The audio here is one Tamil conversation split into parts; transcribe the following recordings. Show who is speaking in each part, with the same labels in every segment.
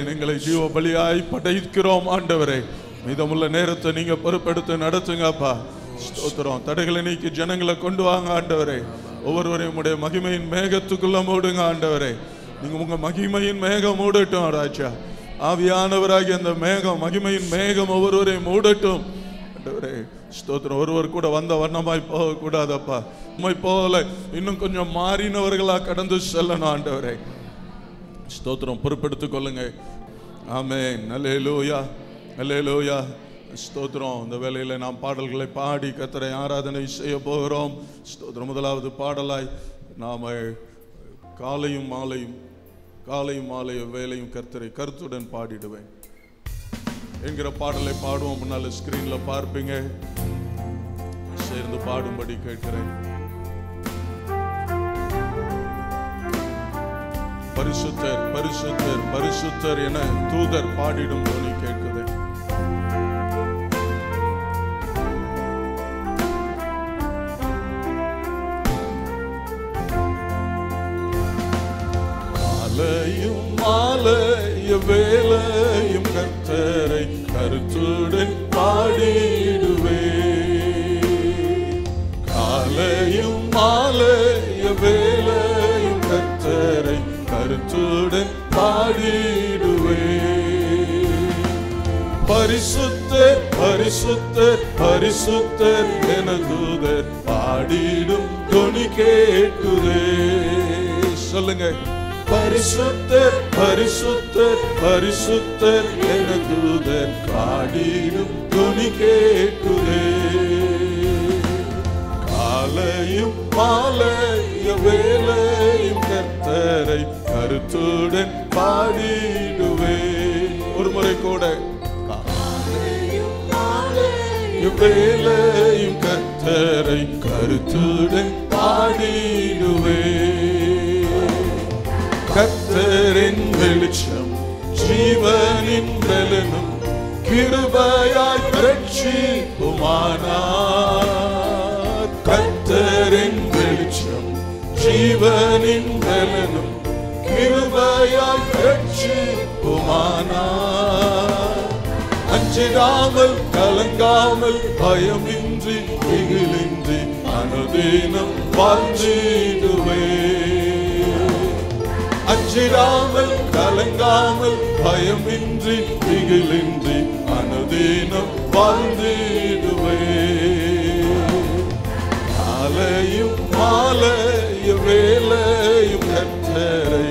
Speaker 1: எங்களை ஜீவ பலியாய் படைக்கிறோம் ஆண்டவரே மீதமுள்ள நேரத்தை நீங்க பொறுப்பெடுத்து நடத்துங்கப்பா ஸ்தோத்திரம் தடைகளை நீக்கி ஜனங்களை கொண்டு வாங்க ஆண்டவரே ஒவ்வொருவரையும் உடைய மகிமையின் மேகத்துக்குள்ள மூடுங்க ஆண்டவரே நீங்க உங்க மகிமையின் மேகம் மூடட்டும் ராஜா ஆவியானவராகிய அந்த மேகம் மகிமையின் மேகம் ஒவ்வொருவரையும் மூடட்டும் ஆண்டவரே ஸ்தோத்திரம் ஒருவர் கூட வந்த வண்ணமாய் போக கூடாதப்பா உம்மை போல இன்னும் கொஞ்சம் மாறினவர்களா கடந்து செல்லணும் ஆண்டவரே ஸ்தோத்திரம் பொறுப்பெடுத்துக் கொள்ளுங்க ஆமே நல்லே லூயா நல்லே லூயா ஸ்தோத்திரம் இந்த வேளையில நாம் பாடல்களை பாடி கத்தரை ஆராதனை செய்ய போகிறோம் ஸ்தோத்திரம் முதலாவது பாடலாய் நாம காலையும் மாலையும் காலையும் மாலையும் வேலையும் கர்த்தரை கருத்துடன் பாடிடுவேன் என்கிற பாடலை பாடுவோம் முன்னால ஸ்கிரீன்ல பார்ப்பீங்க சேர்ந்து பாடும்படி கேட்கிறேன் பரிசுத்தர் பரிசுத்தர் பரிசுத்தர் என தூதர் பாடிடும் துணி கேட்குது மாலையும் மாலைய வேலையும் கர்த்தரை கருத்துடன் பாடிடுவே காலையும் மாலைய வேலையும் கர்த்தரை கருத்துடன் பாடிடுவே பரிசுத்தர் பரிசுத்தர் பரிசுத்தர் என தூதர் பாடிடும் துணி கேட்குதே சொல்லுங்க பரிசுத்தர் பரிசுத்தர் பரிசுத்தர் என தூதர் பாடிடும் துணி கேட்குதே காலையும் மாலைய வேலையும் கர்த்தரை கருத்துடன் பாடிடுவே ஒரு முறை கூட வேலையும் கர்த்தரை கருத்துடன் பாடிடுவே கர்த்தரின் வெளிச்சம் ஜீவனின் பலனும் கிருபையாய் ரட்சிப்புமானார் கர்த்தரின் வெளிச்சம் ஜீவனின் பலனும் கிருபையாய் ரட்சிப்புமானார் அஞ்சிடாமல் கலங்காமல் பயமின்றி திகிலின்றி அனுதீனம் வாழ்ந்திடுவே அஞ்சிடாமல் கலங்காமல் பயமின்றி திகிலின்றி அனுதீனம் வாழ்ந்திடுவே காலையும் மாலைய வேலையும் கர்த்தரை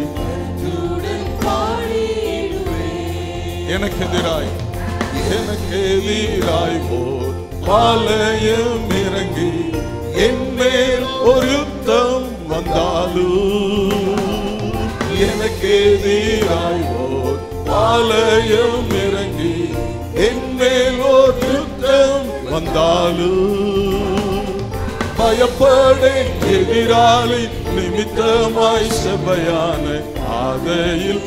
Speaker 1: எனக்கு எதிராய் எனக்கு எதிராய் போர் பாளையம் இறங்கி என் மேல் ஒரு யுத்தம் வந்தாலும் எனக்கு எதிராய் போர் பாளையம் இறங்கி என் மேல் ஒரு யுத்தம் வந்தாலும் பயப்படேன் எதிராளி நிமித்தமாய் சபையான ஆதையில்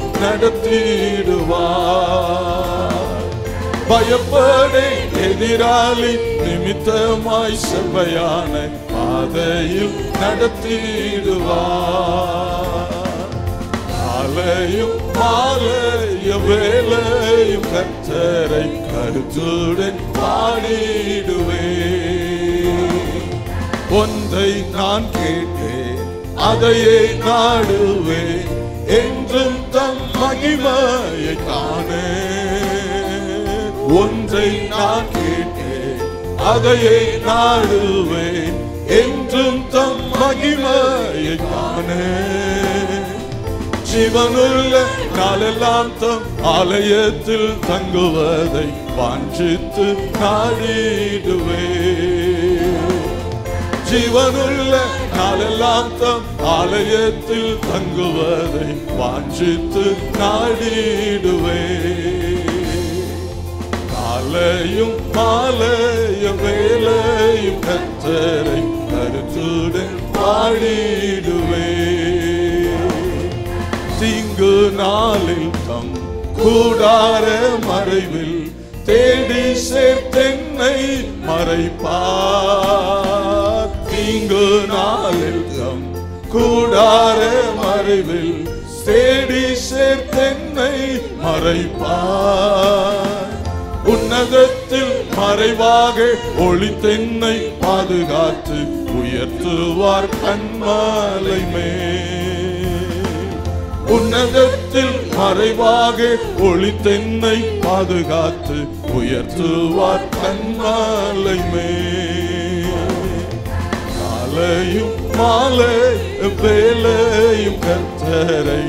Speaker 1: நடத்திடுவார் பயப்படேன் எதிராளி நிமித்தமாய் சபையான பாதையில் நடத்திடுவார் காலையும் மாலைய வேலையும் கர்த்தரை கருத்துடன் பாடிடுவே ஒன்றை நான் கேட்டேன் அதையே நாடுவேன் என்றும் தம் மகிமையை காணேன் ஒன்றை நான் கேட்டேன் அதையே நாடுவேன் என்றும் தம் மகிமையை காணேன் ஜீவனுள்ள நாளெல்லாம் தம் ஆலயத்தில் தங்குவதை வாஞ்சித்து நாடிடுவே ஜீவனுள்ள நாளெல்லாம் தம் ஆலயத்தில் தங்குவதை வாஞ்சித்து நாடிடுவே காலையும் மாலையும் வேலையும் கத்தரை கருத்துடன் பாடிடுவே தீங்கு நாளில் தம் கூடார மறைவில் தேடி சேர்த்தென்னை மறைப்பார் தீங்கு நாளில் தம் கூடார மறைவில் தேடி சேர்த்தென்னை மறைப்பார் உன்னதத்தில் மறைவாக ஒளித்தென்னை பாதுகாத்து உயர்த்துவார் கண்மாலை மேல் உன்னதத்தில் மறைவாக ஒளித்தென்னை பாதுகாத்து உயர்த்துவார் கண்மாலை மேல் காலையும் மாலை வேலையும் கத்தரை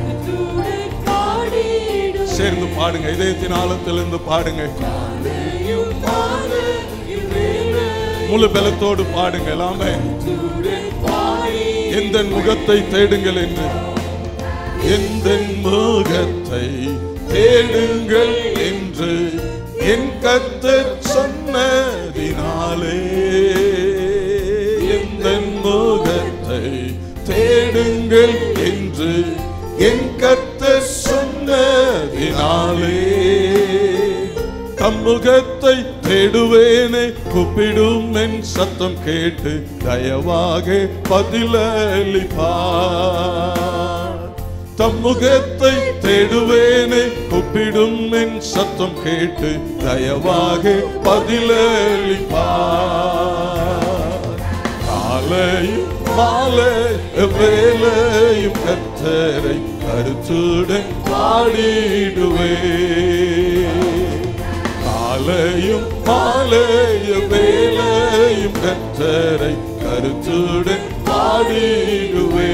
Speaker 1: சேர்ந்து பாடுங்க இதயத்தின் ஆழத்திலிருந்து பாடுங்க முழு பலத்தோடு பாடுங்க எல்லாமே எந்த முகத்தை தேடுங்கள் என்று எந்த முகத்தை தேடுங்கள் என்று என் கத்தர் சொன்னதினாலே எந்த முகத்தை தேடுங்கள் என்று என் கத்தர் சொன்னதினாலே தம்முகத்தை தேடுவேனே கூப்பிடும் என் சத்தம் கேட்டு தயவாக பதிலளிப்பார் தம்முகத்தை தேடுவேனே கூப்பிடும் என் சத்தம் கேட்டு தயவாக பதிலளிப்பார் காலையும் மாலை வேலையும் கத்தரை கருத்துடன் பாடிடுவே காலையும் மாலைய வேலையும் கத்தரை கருத்துடன் பாடிடுவே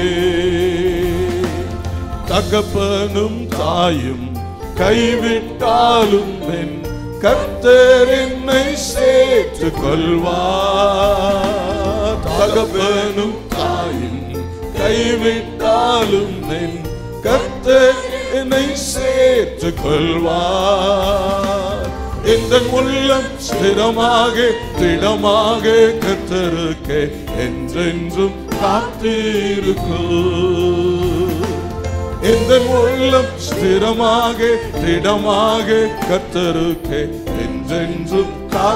Speaker 1: தகப்பனும் தாயும் கைவிட்டாலும் என் கர்த்தர் என்னை சேர்த்துக் கொள்வார் தகப்பனும் தாயும் கைவிட்டாலும் என் கர்த்தர் என்னை சேர்த்துக் கொள்வார் இந்த உள்ளம் ஸ்திரமாக திடமாக கத்தருக்கு என்றென்றும் காத்திருக்கும் இந்த உள்ளம் ஸ்திரமாக திடமாக கத்தருக்கு என்றென்றும்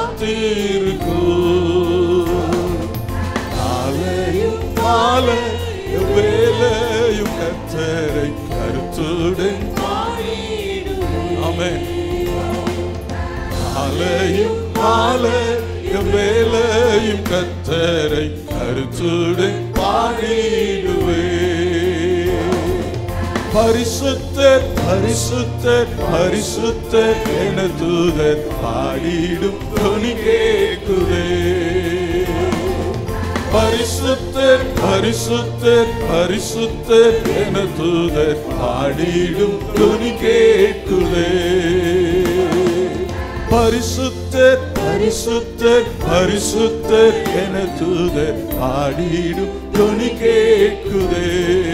Speaker 1: காத்திருக்கும் காலையும் மாலை வேலையும் கத்தரை கருத்துடன் ஆமென் காலையும் மாலை வேலையும் கத்தரை கருத்துடன் பாடிடுவே பரிசுத்தர் பரிசுத்தர் பரிசுத்தர் என தூதர் பாடிடும் துணி கேட்குதே பரிசுத்தர் பரிசுத்தர் பரிசுத்தர் என தூதர் பாடிடும் துணி கேட்குதே பரிசுத்தர் பரிசுத்தர் பரிசுத்தர் என தூதர் பாடிடும் துணி கேட்குதே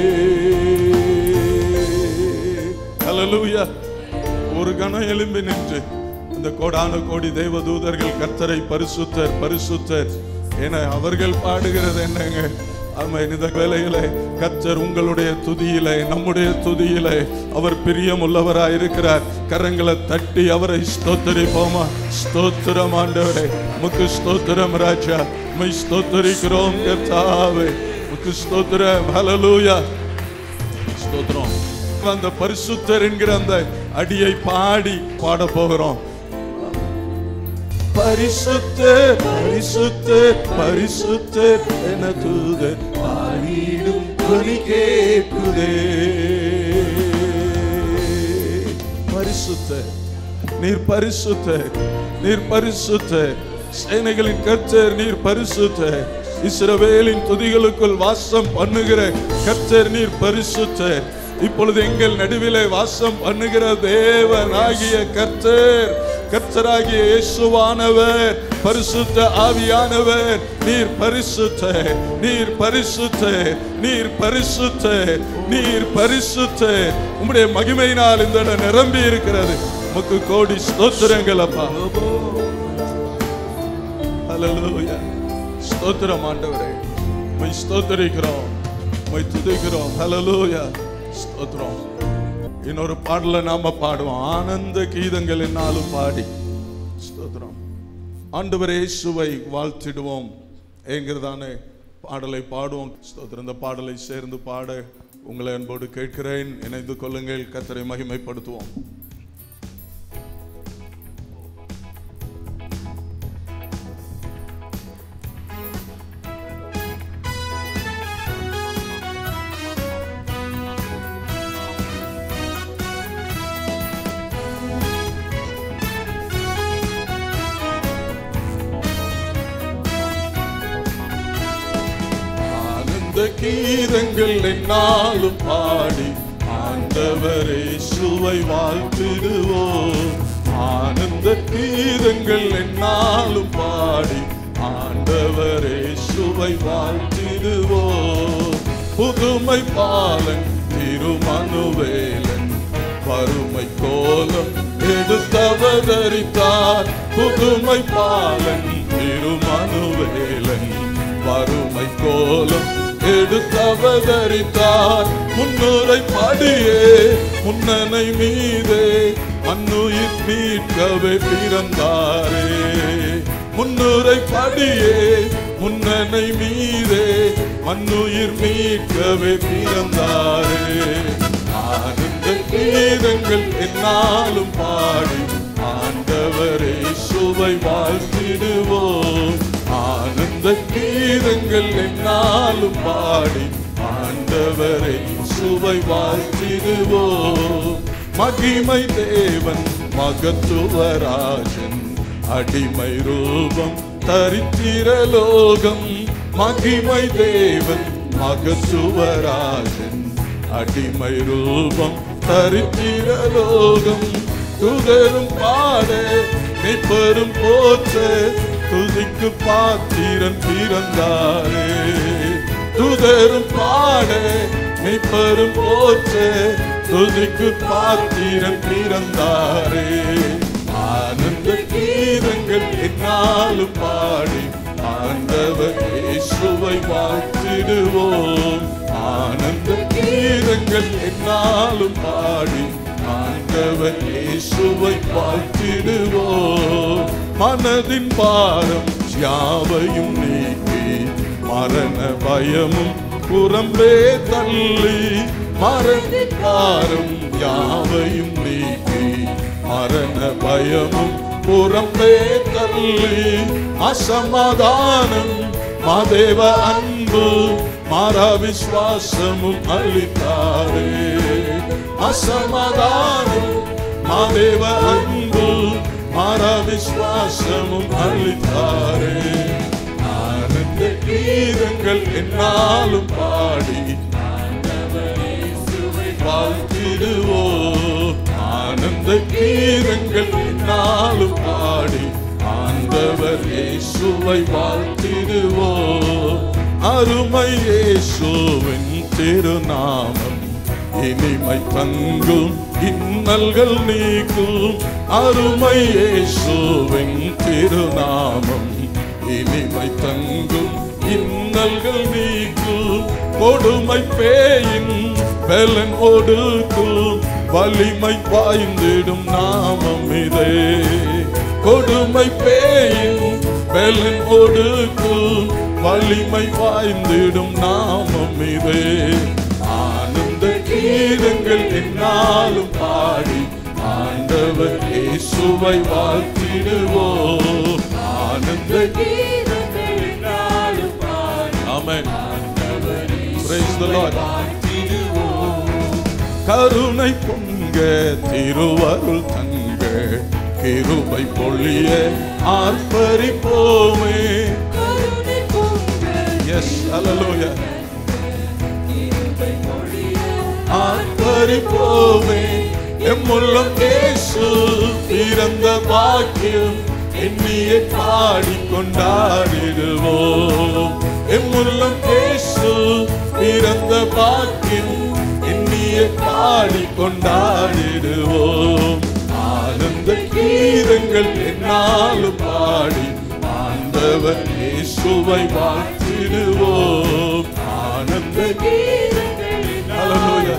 Speaker 1: ஹalleluya ஒரு கணம் எழும்பி நின்று இந்த கோடான கோடி தேவ தூதர்கள் கர்த்தரை பரிசுத்தர் பரிசுத்தர் என அவர்கள் பாடுகிறது என்னங்க ஆமா இந்த வேலையிலே கர்த்தர் உங்களுடைய துதியிலே நம்முடைய துதியிலே அவர் பிரியம் உள்ளவராய் இருக்கிறார் கரங்களை தட்டி அவரை ஸ்தோத்தரிப்போமா ஸ்தோத்திரம் ஆண்டவரே முக்கு ஸ்தோத்திரம் ராஜா மை ஸ்தோத்தரிக்கிறோம் கர்த்தாவே முக்கு ஸ்தோத்திரம் ஹalleluya ஸ்தோத்திரம் அந்த பரிசுத்தர் என்கிற அந்த அடியை பாடி பாட போகிறோம் பரிசுத்தர் பரிசுத்தர் பரிசுத்தர் என தூதர் பாடிடும் துணி கேட்குதே பரிசுத்தர் நீர் பரிசுத்தர் நீர் பரிசுத்தர் சேனைகளின் கர்த்தர் நீர் பரிசுத்தர் இஸ்ரவேலின் துதிகளுக்குள் வாசம் பண்ணுகிற கர்த்தர் நீர் பரிசுத்தர் இப்பொழுது எங்கள் நடுவிலே வாசம் பண்ணுகிற தேவனாகிய கர்த்தர் கர்த்தராகிய இயேசுவானவர் பரிசுத்த ஆவியானவர் நீர் பரிசுத்த நீர் பரிசுத்த நீர் பரிசுத்த நீர் பரிசுத்த உம்முடைய மகிமையினால் இந்த இடம் நிரம்பி இருக்கிறது உமக்கு கோடி ஸ்தோத்திரங்கள் அப்பா ஹalleluya ஸ்தோத்திரம் ஆண்டவரே உம்மை ஸ்தோத்திரிக்கிறோம் உம்மை துதிக்கிறோம் ஹalleluya ஸ்தோத்திரம் இன்னொரு பாடல நாம பாடுவோம் ஆனந்த கீதங்கள் என்னாலும் பாடி ஸ்தோத்திரம் ஆண்டவரே இயேசுவை வாழ்த்திடுவோம் என்கிறதானே பாடலை பாடுவோம் ஸ்தோத்திரம் இந்த பாடலை சேர்ந்து பாட உங்களை அன்போடு கேட்கிறேன் இணைந்து கொள்ளுங்கள் கத்தரை மகிமைப்படுத்துவோம் ஆனந்த கீதங்கள் என்னாலும் பாடி ஆண்டவரே சுவை வாழ்த்திடுவோம் ஆனந்த கீதங்கள் என்னாலும் பாடி ஆண்டவரே சுவை வாழ்த்திடுவோம் புதுமை பாலன் திருமனுவேலன் வறுமை கோலம் எடுத்தவதரித்தார் புதுமை பாலன் திருமனுவேலன் வறுமை கோலம் எடுத்தவதரித்தார் முன்னுரை படியே முன்னனை மீதே அன்னுயிர் மீட்கவே பிறந்தாரே முன்னுரை படியே முன்னனை மீதே மண்ணுயிர் மீட்கவே பிறந்தாரே ஆனந்த கீதங்கள் என்னாலும் பாடி ஆண்டவரே சுவை வாழ்த்திடுவோம் ஆனந்த கீதங்கள் என்னாலும் பாடி ஆண்டவரை சுவை வாழ்த்திடுவோம் மகிமை தேவன் மகத்துவராஜன் அடிமை ரூபம் தரித்திரலோகம் மகிமை தேவன் மகத்துவராஜன் அடிமை ரூபம் தரித்திரலோகம் துதரும் பாட நீ பெரும் போற்ற துதிக்கு பாத்திரன் பிறந்தாரே துதரும் பாட நீ பெரும் போற்ற துதிக்கு பாத்திரன் பிறந்தாரே ஆனந்த கீதங்கள் என்னாலும் பாடி ஆண்டவர் இயேசுவை வாழ்த்திடுவோம் ஆனந்த கீதங்கள் என்னாலும் பாடி ஆண்டவர் இயேசுவை வாழ்த்திடுவோம் மனதின் பாரம் யாவையும் நீக்கி மரண பயமும் புறம்பே தள்ளி மரணின் பாரம் யாவையும் நீக்கி மரண பயமும் புறம்பே தள்ளி அசமாதானம் மாதேவ அன்பு மாறா விசுவாசமும் அளித்தாரே அசமாதானம் மாதேவ அன்பு மாறா விசுவாசமும் அளித்தாரே ஆனந்த கீதங்கள் என்னாலும் பாடி வாழ்த்திடுவோம் ஆனந்த கீதங்கள் என்னாலும் பாடி ஆண்டவர் இயேசுவை வாழ்த்திடுவோம் அருமை இயேசுவின் திருநாமம் இனிமை தங்கும் இன்னல்கள் நீக்கும் அருமை இயேசுவின் திருநாமம் இனிமை தங்கும் இன்னல்கள் நீக்கும் கொடுமை பேயின் பலன் ஒடுக்கும் வலிமை பாய்ந்திடும் நாமம் இதே கொடுமை பேயின் பலன் ஒடுக்கும் வலிமை வாய்ந்திடும் நாமம் இதே ஆனந்த கீதங்கள் என்னாலும் பாடி ஆண்டவர் இயேசுவை வாழ்த்திடுவோம் ஆனந்த ஆமென் Praise the Lord. கருணை பொங்க திருவருள் தங்க கிருபை பொழிய ஆர்ப்பரிப்போமே எஸ் அல்லேலூயா ஆர்ப்பரிப்போமே எம்முள்ளம் இயேசு பிறந்த பாக்கியம் எண்ணியை பாடி கொண்டாடிடுவோம் எம்முள்ளம் இயேசு பிறந்த பாக்கியம் எண்ணியை பாடி கொண்டாடிடுவோம் ஆனந்த கீதங்கள் என்னாலும் பாடி ஆண்டவர் இயேசுவை வாழ்த்திடுவோம் ஆனந்த Hallelujah.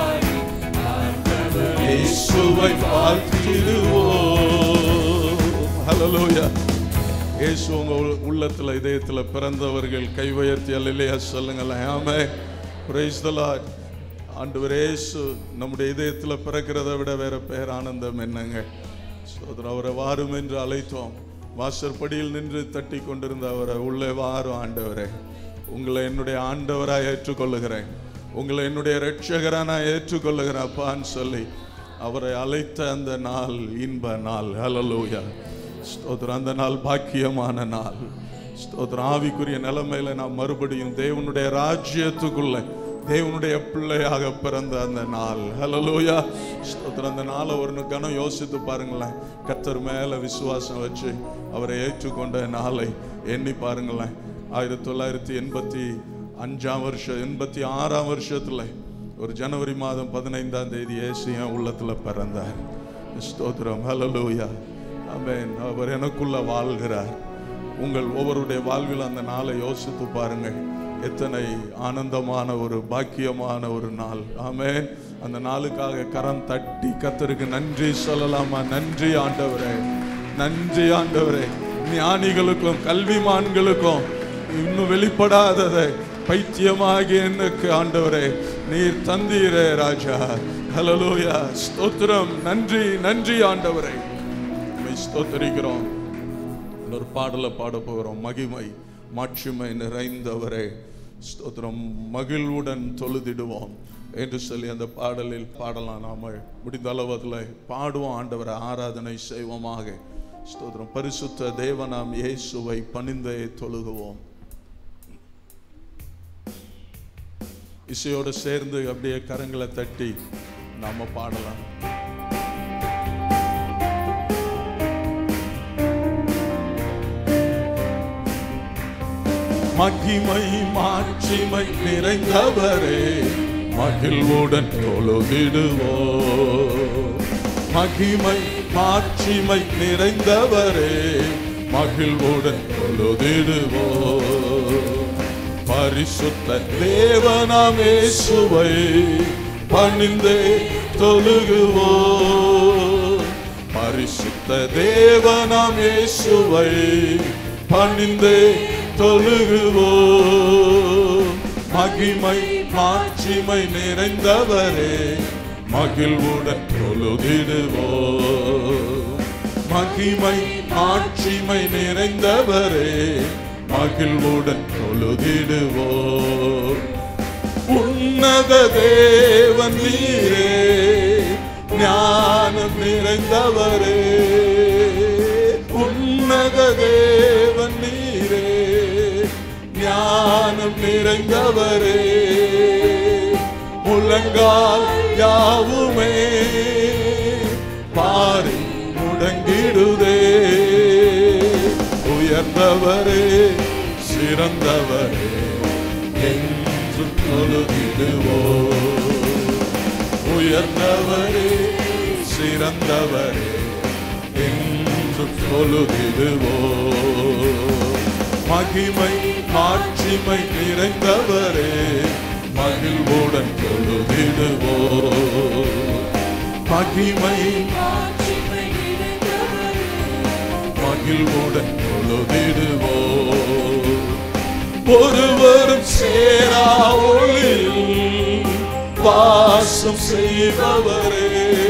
Speaker 1: இயேசுவை வாழ்த்திடுவோம் Hallelujah. இயேசு உங்க உள்ள- உள்ளத்துல இதயத்துல பிறந்தவர்கள் கை உயர்த்தி அல்லையா சொல்லுங்களேன் ஆமே praise the Lord ஆண்டவர் இயேசு நம்முடைய இதயத்துல பிறக்கிறதை விட வேற பேர் ஆனந்தம் என்னங்க சோதரர் அவரை வாரும் என்று அழைத்தோம் வாசற்படியில் நின்று தட்டி கொண்டிருந்த அவரை உள்ளே வாரும் ஆண்டவரே உங்களை என்னுடைய ஆண்டவராய் ஏற்றுக்கொள்ளுகிறேன் உங்களை என்னுடைய இரட்சகரா நான் ஏற்றுக்கொள்ளுகிறேன் அப்பான்னு சொல்லி அவரை அழைத்த அந்த நாள் இன்ப நாள் ஹalleluya ஸ்தோத்திரம் அந்த நாள் பாக்கியமான நாள் ஸ்தோத்திரம் ஆவிக்குரிய நிலைமையில நாம் மறுபடியும் தேவனுடைய ராஜ்யத்துக்குள்ள தேவனுடைய பிள்ளையாக பிறந்த அந்த நாள் ஹலலூயா ஸ்தோத்திரம் அந்த நாளை ஒரு கணம் யோசித்து பாருங்களேன் கர்த்தர் மேல விசுவாசம் வச்சு அவரை ஏற்றுக்கொண்ட நாளை எண்ணி பாருங்களேன் ஆயிரத்தி தொள்ளாயிரத்தி எண்பத்தி அஞ்சாம் வருஷம் எண்பத்தி ஆறாம் வருஷத்துல ஒரு ஜனவரி மாதம் பதினைந்தாம் தேதி இயேசு என் உள்ளத்துல பிறந்தார் ஸ்தோத்திரம் ஹலலூயா ஆமென் அவர் எனக்குள்ள வாழ்கிறார் உங்கள் ஒவ்வொருடைய வாழ்வில் அந்த நாளை யோசித்து பாருங்கள் எத்தனை ஆனந்தமான ஒரு பாக்கியமான ஒரு நாள் ஆமென் அந்த நாளுக்காக கரம் தட்டி கத்தருக்கு நன்றி சொல்லலாமா நன்றி ஆண்டவரே நன்றி ஆண்டவரே ஞானிகளுக்கும் கல்விமான்களுக்கும் இன்னும் வெளிப்படாததை பைத்தியமாகி எனக்கு ஆண்டவரே நீர் தந்தீரே ராஜா ஹலலூயா ஸ்தோத்திரம் நன்றி நன்றி ஆண்டவரே உம்மை ஸ்தோத்திரிக்கிறோம் ஒரு பாடலை பாட போகிறோம் மகிமை மாட்சிமை நிறைந்தவரே ஸ்தோத்திரம் மகிழ்வுடன் தொழுதிடுவோம் என்று சொல்லி அந்த பாடலில் பாடலாம் நாம முடிந்த அளவு அதில் பாடுவோம் ஆண்டவரை ஆராதனை செய்வோமாக ஸ்தோத்திரம் பரிசுத்த தேவனாம் இயேசுவை பணிந்தே தொழுகுவோம் இசையோடு சேர்ந்து அப்படியே கரங்களை தட்டி நாம பாடலாம் மகிமை மாட்சிமை நிறைந்தவரே மகிழ்வுடன் தொழுதிடுவோ மகிமை மாட்சிமை நிறைந்தவரே மகிழ்வுடன் தொழுதிடுவோ பரிசுத்த தேவனாம் இயேசுவை பணிந்தே தொழுகுவோ பரிசுத்த தேவனாம் இயேசுவை பணிந்தே தொழுகுவோ மகிமை மாட்சிமை நிறைந்தவரே மகிழ்வுடன் தொழுதிடுவோ மகிமை மாட்சிமை நிறைந்தவரே மகிழ்வுடன் தொழுதிடுவோ உன்னத தேவன் நீரே ஞானம் நிறைந்தவரே உன்னத தேவன் நீரே ஞானம் நிறைந்தவரே முழங்கால் யாவுமே பாரி முடங்கிடுதே உயர்ந்தவரே சிறந்தவரே என்று தொழுதிடுவோ உயர்ந்தவரே சிறந்தவரே என்று தொழுதிடுவோ மகிமை மாட்சிமை நிறைந்தவரே மகிழ்வுடன் தொழுதிடுவோ மகிமை மகிழ்வுடன் தொழுதிடுவோ ஒருவரும் சேரா ஒளியில் வாசம் செய்பவரே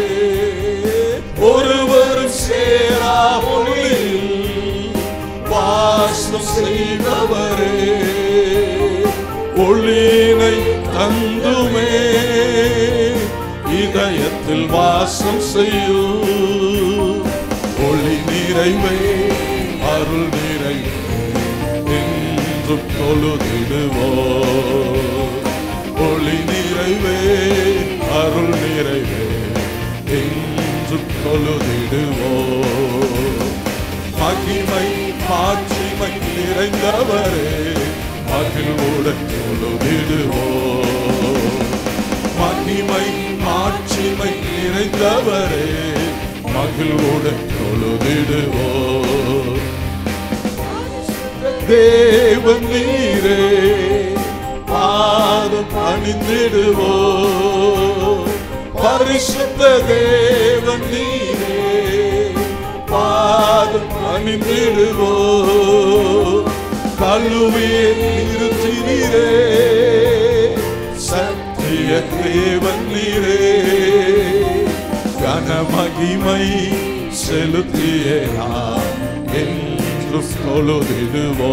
Speaker 1: ஒருவரும் சேரா ஒளியில் வாசம் செய்பவரே ஒளியினை தந்துமே இதயத்தில் வாசம் செய்யும் ஒளி நிறைவே அருள் நிறைவே என்றும் தொழுதிடுவோ ஒளி நிறைவே அருள் நிறைவே என்றும் தொழுதிடுவோ மகிமை மாட்சிமை நிறைந்தவரே மகிழ்வுடன் தொழுதிடுவோ மகிமை மாட்சிமை நிறைந்தவரே மகிழ்வுடன் தொழுதிடுவோ தேவன் நீரே பாதம் பணிந்திடுவோ பரிசுத்த தேவன் நீரே பாதம் பணிந்திடுவோ கழுவிய நிறுத்தினீரே சத்திய தேவன் நீரே கனமகிமை செலுத்திய நாம் என்று தொழுதிடுவோ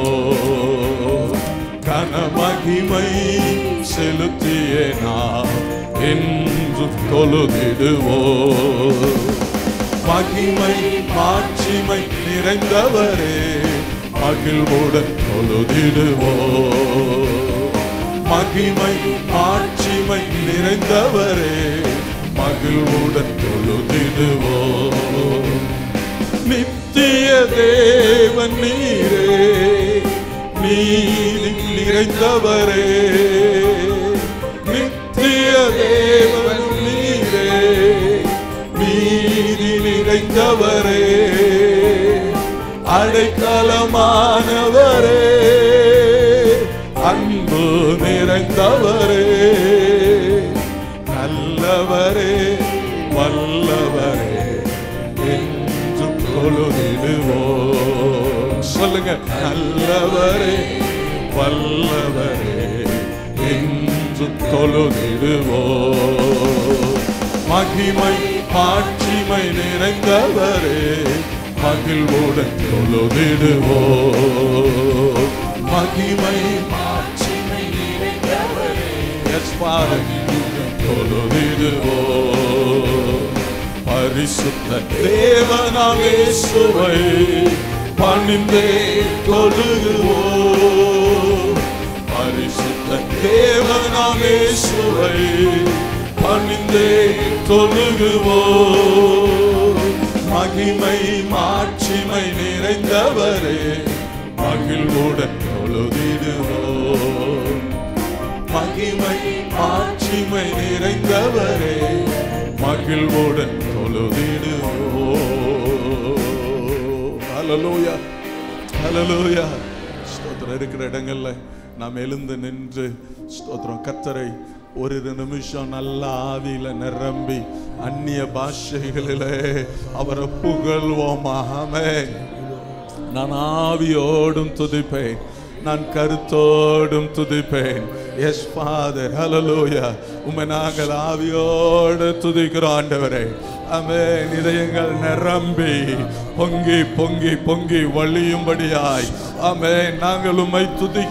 Speaker 1: கனமகிமை செலுத்திய நாம் என்று தொழுதிடுவோ மகிமை மாட்சிமை நிறைந்தவரே மகிழ்வுடன் தொழுதிடுவோம் மகிமை ஆட்சிமை நிறைந்தவரே மகிழ்வுடன் தொழுதிடுவோம் நித்திய தேவன் நீரே நீதி நிறைந்தவரே நித்திய தேவன் நீரே நீதி நிறைந்தவரே அடைக்கலமானவரே அன்பு நிறைந்தவரே நல்லவரே வல்லவரே என்று தொழுதிடுவோம் சொல்லுங்க நல்லவரே வல்லவரே என்று தொழுதிடுவோம் மகிமை ஆட்சிமை நிறைந்தவரே மகிழ்வுடன் தொழுதிடுவோம் மகிமை ஆட்சிமை நிறைந்தவரே எஸ் தொழுதிடுவோம் பரிசுத்த தேவனாவே சுவை பணிந்தே தொழுகுவோம் பரிசுத்த தேவனாவே சுவை பணிந்தே தொழுகுவோம் மகிமை மாட்சிமை நிறைந்தவரே மகிழ்வுடன் தொழுதிடுவோம் மகிமை மாட்சிமை நிறைந்தவரே மகிழ்வுடன் தொழுதிடுவோம் ஹalleluya ஹalleluya ஸ்தோத்திரம் இருக்கிற இடங்கள்ல நாம் எழுந்து நின்று ஸ்தோத்திரம் கத்தரை ஒரு நிமிஷம் நல்ல ஆவியில நிரம்பி அந்நிய பாஷைகளிலே அவரை புகழ்வோமாமே நான் ஆவியோடும் துதிப்பேன் நான் கருத்தோடும் துதிப்பேன் எஸ் ஃபாதர் ஹalleluya உம்மை நாங்கள் ஆவியோடு துதிக்கிறோம் ஆண்டவரே ஆமென் இதயங்கள் நிரம்பி பொங்கி பொங்கி பொங்கி வழியும்படியாய் ஆமென் நாங்கள் உம்மை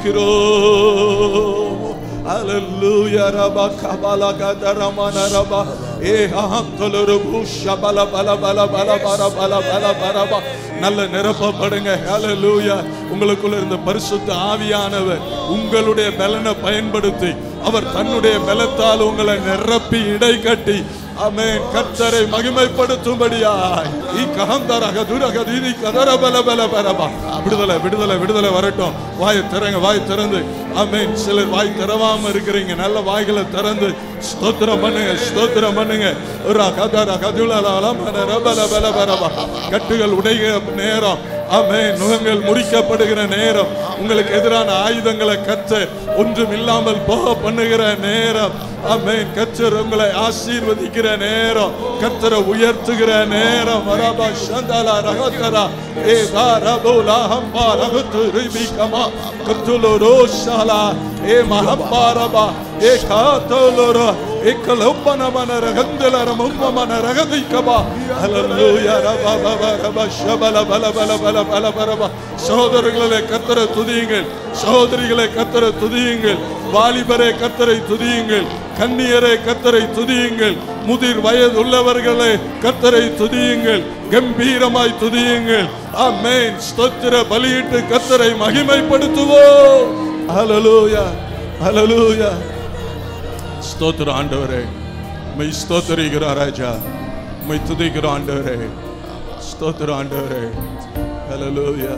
Speaker 1: துதிக்கிறோம் Hallelujah, Rabba Kabala Gadaramana Rabba. Eh, aham tolorubu shabala bala bala bala bala bala bala bala bala. நல்ல நிரப்பப்படுங்க ஹalleluya உங்களுக்குள்ள இருந்த பரிசுத்த ஆவியானவர் உங்களுடைய பலனை பயன்படுத்தி அவர் தன்னுடைய பலத்தால் உங்களை நிரப்பி இடை கட்டி ஆமென் கர்த்தரை மகிமைப்படுத்தும்படியாய் ஈ கஹந்தரக துரக தீதி கதர பல பல பரபா விடுதலை விடுதலை விடுதலை வரட்டும் வாயை திறங்க வாய் திறந்து ஆமென் சிலர் வாய் திறவாம இருக்கிறீங்க நல்ல வாய்களை திறந்து ஸ்தோத்திரம் பண்ணுங்க ஸ்தோத்திரம் பண்ணுங்க ஒரு கதர கதுலலாம் ரபல பல பரபா கட்டுகள் உடைய நேரம் ஆமென் நுகங்கள் முறிக்கப்படுகிற நேரம் உங்களுக்கு எதிரான ஆயுதங்களை கத்த ஒன்றும் இல்லாமல் போக பண்ணுகிற நேரம் ஆமென் கத்தர் உங்களை ஆசீர்வதிக்கிற நேரம் கத்தரை உயர்த்துகிற நேரம் வரபா சந்தலா ரகத்தரா ஏ தாரபுலா ஹம்பா ரகுத்து ரிபிகமா கத்துலோ ரோஷாலா ஏ மஹம்பாரபா ஏ காத்தோலோரோ ஏக்கலொப்பன மன ரகந்தல ரமும்ம மன ரகதிக்கபா ஹalleluya ரபா பபா ரபா ஷபல பல பல பல பல பரபா சகோதரர்களே கத்தரை துதியுங்கள் சகோதரிகளை கத்தரை துதியுங்கள் வாலிபரே கத்தரை துதியுங்கள் கன்னியரே கத்தரை துதியுங்கள் முதிர் வயது உள்ளவர்களே கத்தரை துதியுங்கள் கம்பீரமாய் துதியுங்கள் ஆமென் ஸ்தோத்திர பலியிட்டு கத்தரை மகிமைப்படுத்துவோம் ஹalleluya ஹalleluya ஸ்தோத்திர ஆண்டவரே மை ஸ்தோத்திரிக்கிறோம் ராஜா மை துதிக்கிறோம் ஆண்டவரே ஸ்தோத்திர ஆண்டவரே ஹalleluya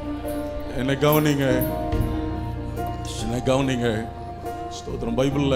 Speaker 1: என்னை கவனிங்க என்னை கவனிங்க ஸ்தோத்திரம் பைபிள்ல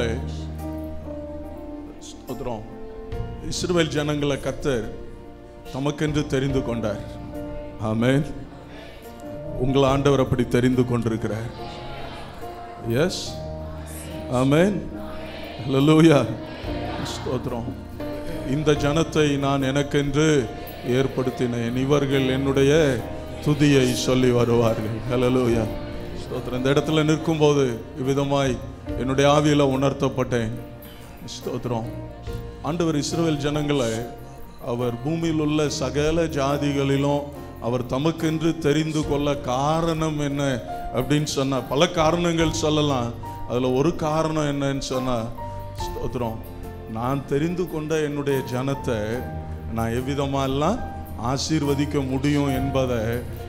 Speaker 1: ஸ்தோத்திரம் இஸ்ரவேல் ஜனங்களை கத்தர் தமக்கென்று தெரிந்து கொண்டார் ஆமென் உங்கள் ஆண்டவர் அப்படி தெரிந்து கொண்டிருக்கிறார் எஸ் ஆமென் ஹalleluya ஸ்தோத்திரம் இந்த ஜனத்தை நான் எனக்கென்று ஏற்படுத்தினேன் இவர்கள் என்னுடைய துதியை சொல்லி வருவார்கள் ஹalleluya ஸ்தோத்திரம் இந்த இடத்துல நிற்கும்போது இவ்விதமாய் என்னுடைய ஆவியில உணர்த்தப்பட்டேன் ஸ்தோத்திரம் ஆண்டவர் இஸ்ரவேல் ஜனங்களை அவர் பூமியில் உள்ள சகல ஜாதிகளிலும் அவர் தமக்கென்று தெரிந்து கொள்ள காரணம் என்ன அப்படின்னு சொன்னா பல காரணங்கள் சொல்லலாம் அதுல ஒரு காரணம் என்னன்னு சொன்னா ஸ்தோத்திரம் நான் தெரிந்து கொண்ட என்னுடைய ஜனத்தை நான் எவ்விதமாலாம் ஆசீர்வதிக்க முடியும் என்பதை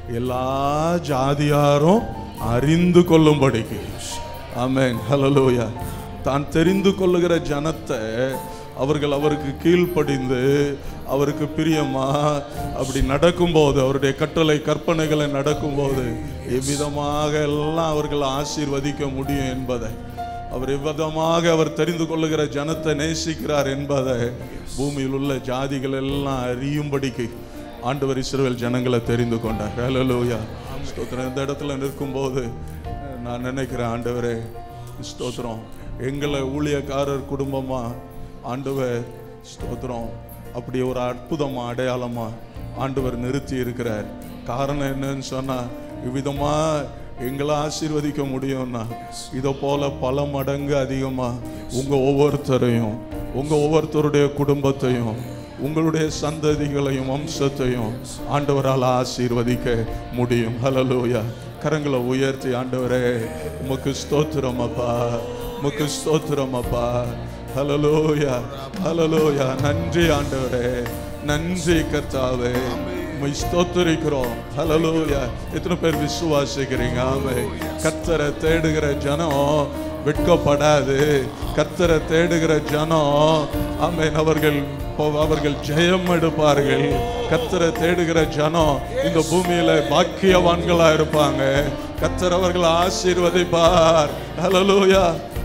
Speaker 1: எல்லா ஜாதியாரும் அறிந்து கொள்ளும்படிக்கு ஆமென் ஹalleluya தான் தெரிந்து கொள்ளுகிற ஜனத்தை அவர்கள் அவருக்கு கீழ்ப்படிந்து அவருக்கு பிரியமா அப்படி நடக்கும்போது அவருடைய கட்டளை கற்பனைகளை நடக்கும்போது எவ்விதமாக எல்லாம் அவர்கள் ஆசீர்வதிக்க முடியும் என்பதை அவர் எவ்விதமாக அவர் தெரிந்து கொள்ளுகிற ஜனத்தை நேசிக்கிறார் என்பதை பூமியில் உள்ள ஜாதிகள் எல்லாம் அறியும்படிக்கு ஆண்டவர் இஸ்ரவேல் ஜனங்களை தெரிந்து கொண்டார் ஹalleluya ஸ்தோத்திரம் இந்த இடத்துல நிற்கும்போது நான் நினைக்கிறேன் ஆண்டவரே ஸ்தோத்திரம் எங்களை ஊழியக்காரர் குடும்பமா ஆண்டவர் ஸ்தோத்திரம் அப்படி ஒரு அற்புதமா அடையாளமா ஆண்டவர் நிறுத்தி இருக்கிறார் காரணம் என்னன்னு சொன்னா இவ்விதமா எங்களை ஆசீர்வதிக்க முடியும்னா இதை போல பல மடங்கு அதிகமா உங்க ஒவ்வொருத்தரையும் உங்க ஒவ்வொருத்தருடைய குடும்பத்தையும் உங்களுடைய சந்ததிகளையும் வம்சத்தையும் ஆண்டவரால் ஆசீர்வதிக்க முடியும் ஹalleluya கரங்களை உயர்த்தி ஆண்டவரே உமக்கு ஸ்தோத்திரம் அப்பா உமக்கு ஸ்தோத்திரம் அப்பா ஹalleluya ஹalleluya நன்றி ஆண்டவரே நன்றி கர்த்தாவே உம்மை ஸ்தோத்திரிக்கிறோம் ஹalleluya எத்தனை பேர் விசுவாசிக்கிறீங்க ஆமே கர்த்தரை தேடுகிற ஜனம் வெட்கப்படாது கர்த்தரை தேடுகிற ஜனம் ஆமென் அவர்கள் அவர்கள் ஜெயம் எடுப்பார்கள் கர்த்தரை தேடுகிற ஜனம் இந்த பூமியில பாக்கியவான்களா இருப்பாங்க கர்த்தர் அவர்கள் ஆசீர்வதிப்பார் ஹalleluya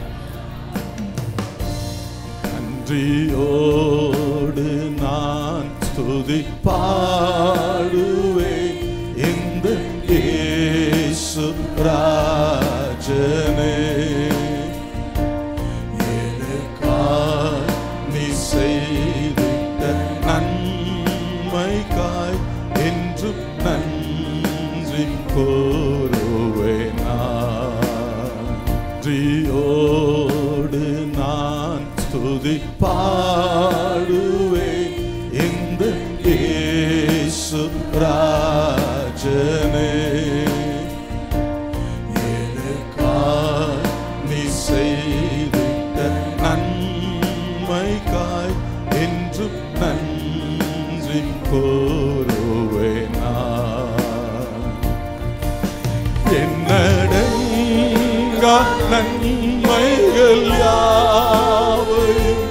Speaker 1: நன்றியோடு நான் துதி பாடுவேன் இந்த இயேசு ராஜனே எனக்காய் நீ செய்திட்ட நன்மைக்காய் என்றும் நன்றி கூறுவேன் நான். நன்றியோடு நான் துதி பாடுவேன் இந்த இயேசு ராஜனே எனக்காய் நீ செய்திட்ட நன்மைக்காய் என்றும் நன்றி கூறுவேன் நான். என்னடங்கா நன்மைகள் யாவையும்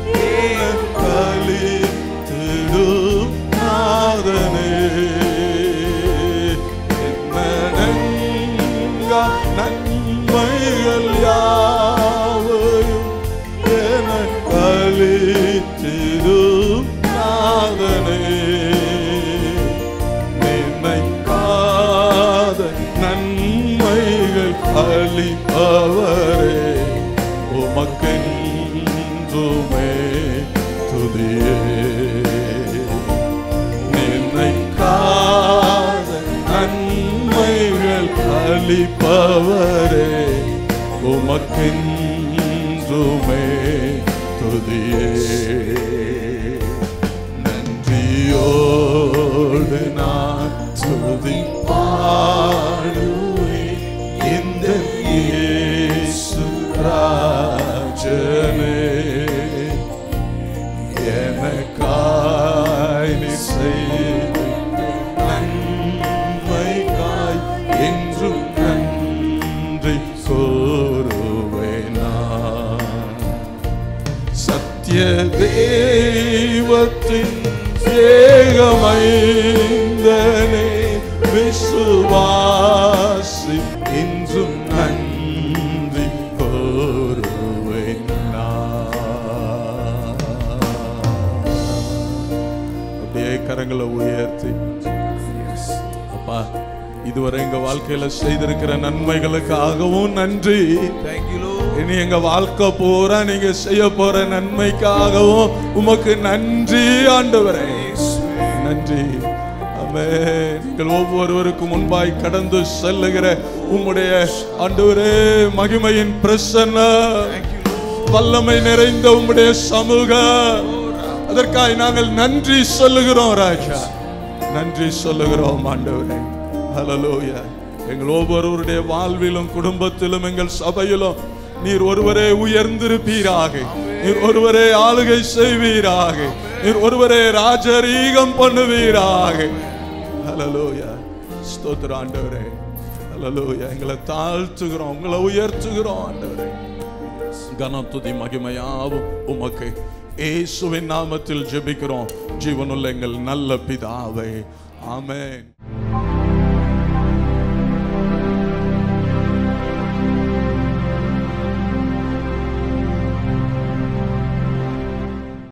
Speaker 1: எனக்களித்திடும் நாதனே என்னடங்கா நன்மைகள் யாவையும் எனக்களித்திடும் நாதனே நினைக்காத நன்மைகள் அளிப்பவரே உமக்கென்றுமே துதியே நினைக்காத நன்மைகள் அளிப்பவரே உமக்கென்றுமே துதியே நன்றியோடு நான் துதி பாடுவேன் இந்த இயேசு ராஜனே எனக்காய் நீ செய்த நன்மைக்காய் என்றும் நன்றி கூறுவேன் நான் சத்திய தெய்வத்தின் ஏகமைந்தனே விசுவாசி இன்றும் நன்றி கோருவேன் நான். அப்படியே கரங்களை உயர்த்தி அப்பா இதுவரை எங்க வாழ்க்கையில செய்திருக்கிற நன்மைகளுக்காகவும் நன்றி
Speaker 2: Thank you, Lord.
Speaker 1: இனி எங்க வாழ்க்கை பூரா நீங்க செய்ய போற நன்மைக்காகவும் உமக்கு நன்றி ஆண்டவரே நன்றி ஆமே நீங்கள் ஒவ்வொருவருக்கும் முன்பாய் கடந்து செல்லுகிற உம்முடைய ஆண்டவரே மகிமையின் பிரசன்ன வல்லமை நிறைந்த உம்முடைய சமூகம் அதற்காக நாங்கள் நன்றி சொல்லுகிறோம் ராஜா நன்றி சொல்லுகிறோம் ஆண்டவரே ஹalleluya எங்கள் ஒவ்வொருவருடைய வாழ்விலும் குடும்பத்திலும் எங்கள் சபையிலும் நீர் ஒருவரே உயர்ந்திருப்பீராக நீர் ஒருவரே ஆளுகை செய்வீராக நீர் ஒருவரே ராஜரீகம் பண்ணுவீராக ஹalleluya ஸ்தோத்திரம் ஆண்டவரே அல்லேலூயா எங்களை தாழ்த்துகிறோம் உங்களை உயர்த்துகிறோம் ஆண்டவரே கனத்துதி மகிமையாவும் உமக்கு இயேசுவின் நாமத்தில் ஜெபிக்கிறோம் ஜீவனுள்ள எங்கள் நல்ல பிதாவே ஆமென்